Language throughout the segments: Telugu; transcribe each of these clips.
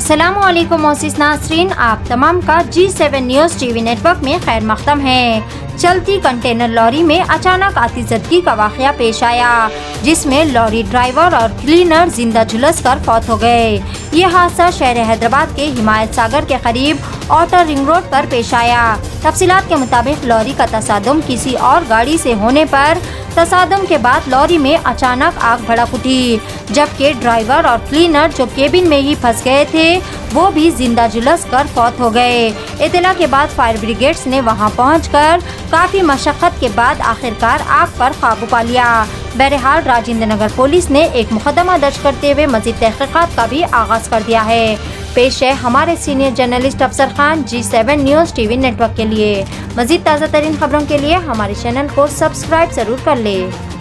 असलम मोसिस नासरीन आप तमाम का G seven news TV network में खैर मकदम है चलती कंटेनर लॉरी में अचानक आतिजदगी का वाक़ पेश आया जिसमें लॉरी ड्राइवर और क्लीनर जिंदा झुलस कर फौत हो गए ये हादसा शहर हैदराबाद के हिमायत सागर के करीब ऑटर रिंग रोड पर पेश आया तफसीलात के मुताबिक लॉरी का तसादम किसी और गाड़ी से होने पर तसादम के बाद लॉरी में अचानक आग भड़क उठी जबकि ड्राइवर और क्लीनर जो केबिन में ही फंस गए थे वो भी जिंदा जुलस कर फौत हो गए इतला के बाद फायर ब्रिगेड्स ने वहां पहुंचकर काफी मशक्कत के बाद आखिरकार आग पर काबू पा लिया बहरहाल राजेंद्र नगर पुलिस ने एक मुकदमा दर्ज करते हुए मजीद तहकीकात का भी आगाज कर दिया है पेश है हमारे senior journalist Afsar Khan G seven news TV network के लिए मजीद ताज़ा तरीन खबरों के लिए हमारे चैनल को सब्सक्राइब जरूर कर ले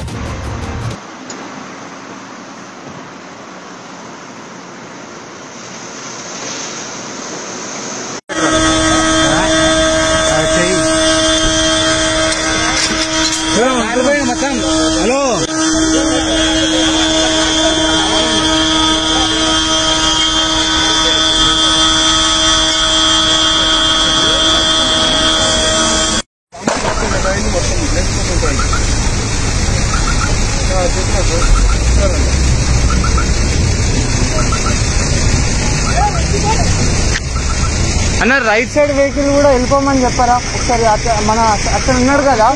మొత్తం హలో అన్న రైట్ సైడ్ వెహికల్ కూడా వెళ్ళిపోమని చెప్పారా ఒకసారి అత- మన అక్కడ ఉన్నాడు కదా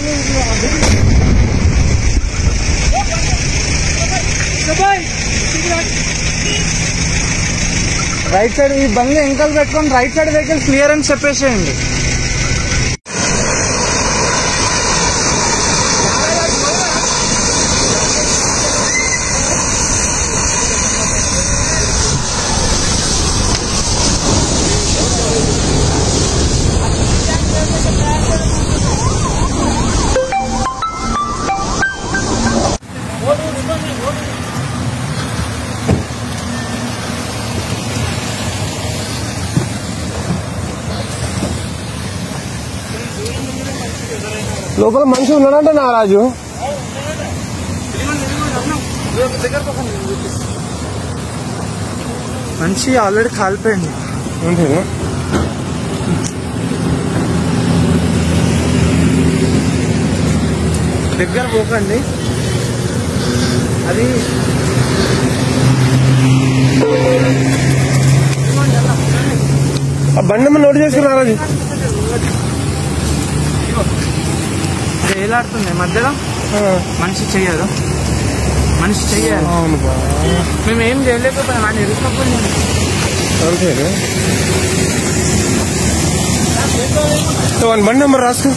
రైట్ సైడ్ ఈ బండి వెంకలు పెట్టుకొని రైట్ సైడ్ వెహికల్ క్లియర్ అని చెప్పేసేయండి లోపల మనిషి ఉన్నాడంటే నా రాజు మనిషి ఆల్రెడీ కాలిపోయింది అంతేనా దగ్గర పోకండి అది ఆ బండి మీద నోటు చేసుకున్నా రాజు వేలాడుతుంది మధ్యలో మనిషి చెయ్యదు మనిషి చెయ్యాలి అవును బా. మేము ఏం చేయలేకపోయినాం ఆయన ఇరుక్కుపోయింది అంతేనా వాని బండి నెంబర్ రాసుకో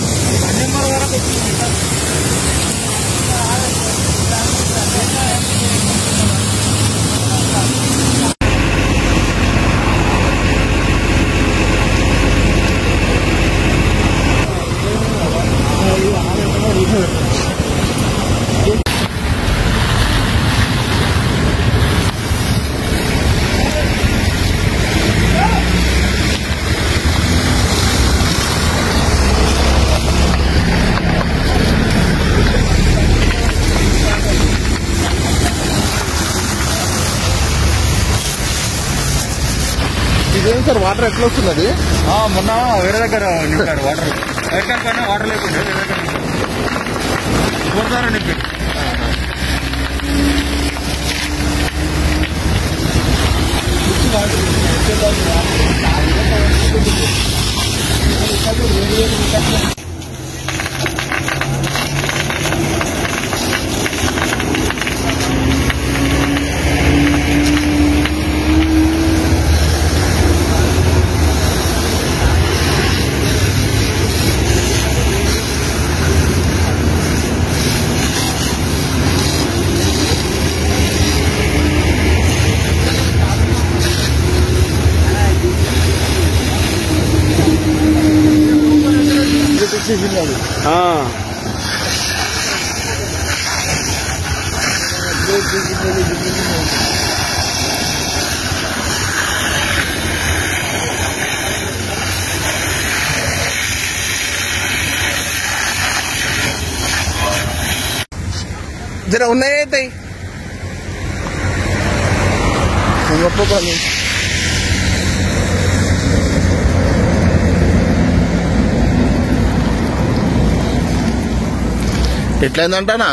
ఇదేం సార్ వాటర్ ఎట్లా వస్తున్నది మొన్న వేరే దగ్గర నింపాడు వాటర్ ఎక్కడ పైన వాటర్ లేకుండా వేరే దగ్గర నింపాడు గోదావరి నింపి జర ఉన్నాయితాయి గొప్ప పని ఎట్లయిందంటానా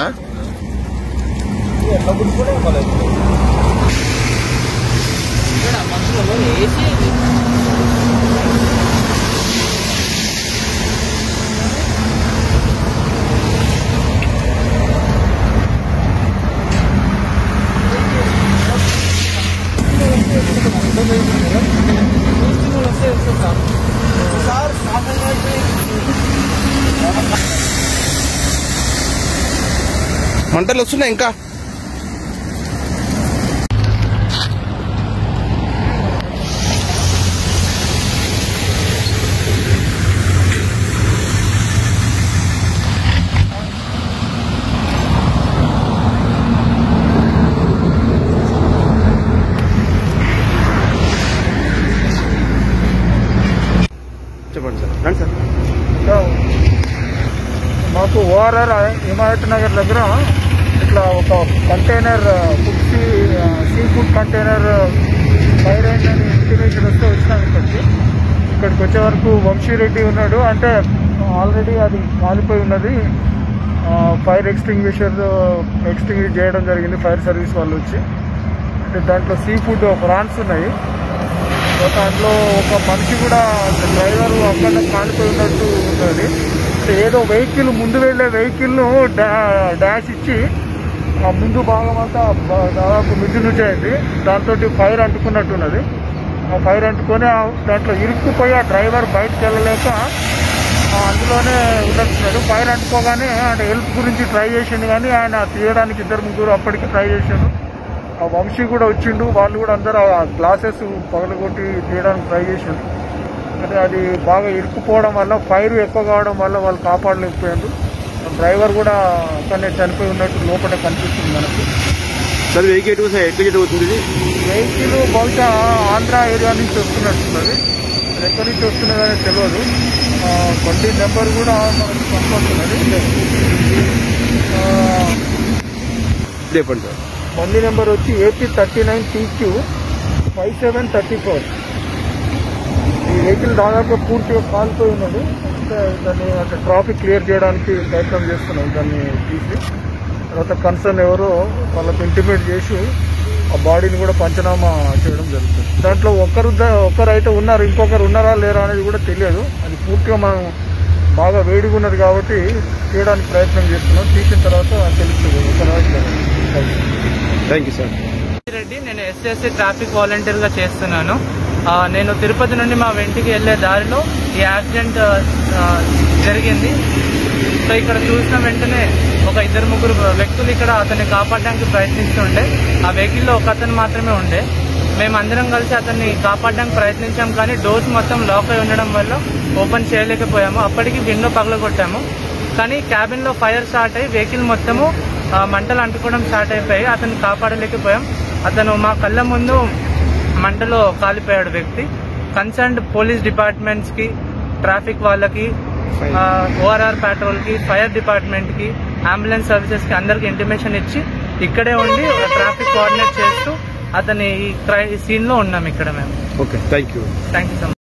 మంటలు వస్తున్నాయి ఇంకా చెప్పండి సార్ రండి సార్ ఇంకా మాకు ఓఆర్ఆర్ హిమాయత్ నగర్ దగ్గర ఇట్లా ఒక container food sea seafood container fire అయిందని ఇంటిమేషన్ వస్తే వచ్చినాం ఇక్కడికి ఇక్కడికి వచ్చే వరకు వంశీరెడ్డి ఉన్నాడు అంటే ఆల్రెడీ అది కాలిపోయి ఉన్నది ఫైర్ ఎక్స్టింగ్విషర్ ఎక్స్టింగ్విష్ చేయడం జరిగింది ఫైర్ సర్వీస్ వాళ్ళు వచ్చి అంటే దాంట్లో సీ ఫుడ్ ప్రాన్స్ ఉన్నాయి దాంట్లో ఒక మనిషి కూడా డ్రైవర్ అక్కడ కాలిపోయి ఉన్నట్టు ఉన్నది అంటే ఏదో వెహికల్ ముందు వెళ్ళే వెహికల్ను డా- డాష్ ఇచ్చి ఆ ముందు భాగం అంతా బ- దాదాపు మిద్దు నుంచి అయింది దాంతో ఫైర్ అంటుకున్నట్టున్నది ఆ ఫైర్ అంటుకొని ఆ దాంట్లో ఇరుక్కుపోయి ఆ డ్రైవర్ బయటకు వెళ్ళలేక ఆ అందులోనే ఉన్నట్టున్నాడు ఫైర్ అంటుకోగానే అంటే హెల్ప్ గురించి ట్రై చేసిండు కానీ ఆయన తీయడానికి ఇద్దరు ముగ్గురు అప్పటికి ట్రై చేసిండు ఆ వంశీ కూడా వచ్చిండు వాళ్ళు కూడా అందరూ ఆ గ్లాసెస్ పగలగొట్టి తీయడానికి ట్రై చేసిండు కానీ అది బాగా ఇరుక్కుపోవడం వల్ల ఫైర్ ఎక్కువ కావడం వల్ల వాళ్ళు కాపాడలేకపోయారు డ్రైవర్ కూడా అక్కడనే చనిపోయి ఉన్నట్టు లోపల కనిపిస్తుంది మనకు సార్ వెహికల్ ఎటు సార్ ఎటు ఎటు అవుతుంది ఇది వెహికల్ బహుశా ఆంధ్ర ఏరియా నుంచి వస్తున్నట్టున్నది అది ఎక్కడి నుంచి వస్తున్నదని తెలియదు ఆ, బండి నెంబర్ కూడా మనకు కనపడుతున్నది ఆ, చెప్పండి సార్ బండి నెంబర్ వచ్చి AP thirty nine TQ five seven thirty four ఈ వెహికల్ దాదాపు పూర్తిగా కాలిపోయి ఉన్నది అంటే దాన్ని అంటే ట్రాఫిక్ క్లియర్ చేయడానికి ప్రయత్నం చేస్తున్నాం దాన్ని తీసి తర్వాత కన్సర్న్ ఎవరో వాళ్ళకి ఇంటిమేట్ చేసి ఆ బాడీని కూడా పంచనామా చేయడం జరుగుతుంది దాంట్లో ఒకరు ఒకరు అయితే ఉన్నారు ఇంకొకరు ఉన్నారా లేరా అనేది కూడా తెలియదు అది పూర్తిగా మనం బాగా వేడిగా ఉన్నది కాబట్టి తీయడానికి ప్రయత్నం చేస్తున్నాం తీసిన తర్వాత తెలుస్తుంది ఒకరు థ్యాంక్ యూ సార్ రెడ్డి నేను ఎస్ఎస్సి ట్రాఫిక్ వాలంటీర్ గా చేస్తున్నాను ఆ, నేను తిరుపతి నుండి మా వెంటికి వెళ్లే దారిలో ఈ యాక్సిడెంట్ ఆ, జరిగింది సో ఇక్కడ చూసిన వెంటనే ఒక ఇద్దరు ముగ్గురు వ్యక్తులు ఇక్కడ అతన్ని కాపాడడానికి ప్రయత్నిస్తుండే ఆ వెహికల్లో ఒక అతను మాత్రమే ఉండే మేము అందరం కలిసి అతన్ని కాపాడడానికి ప్రయత్నించాం కానీ డోర్స్ మొత్తం లాక్ అయి ఉండడం వల్ల ఓపెన్ చేయలేకపోయాము అప్పటికి విండో పగలగొట్టాము కానీ క్యాబిన్ లో ఫైర్ స్టార్ట్ అయ్యి వెహికల్ మొత్తము ఆ, మంటలు అంటుకోవడం స్టార్ట్ అయిపోయి అతన్ని కాపాడలేకపోయాం అతను మా కళ్ళ ముందు మంటలో కాలిపోయాడు వ్యక్తి కన్సర్న్డ్ పోలీస్ డిపార్ట్మెంట్స్ కి ట్రాఫిక్ వాళ్ళకి ఓఆర్ఆర్ పెట్రోల్ కి ఫైర్ డిపార్ట్మెంట్ కి అంబులెన్స్ సర్వీసెస్ కి అందరికి ఇంటిమేషన్ ఇచ్చి ఇక్కడే ఉండి ట్రాఫిక్ కోఆర్డినేట్ చేస్తూ అతని ఈ సీన్ లో ఉన్నాం ఇక్కడ మేము okay thank you thank you so much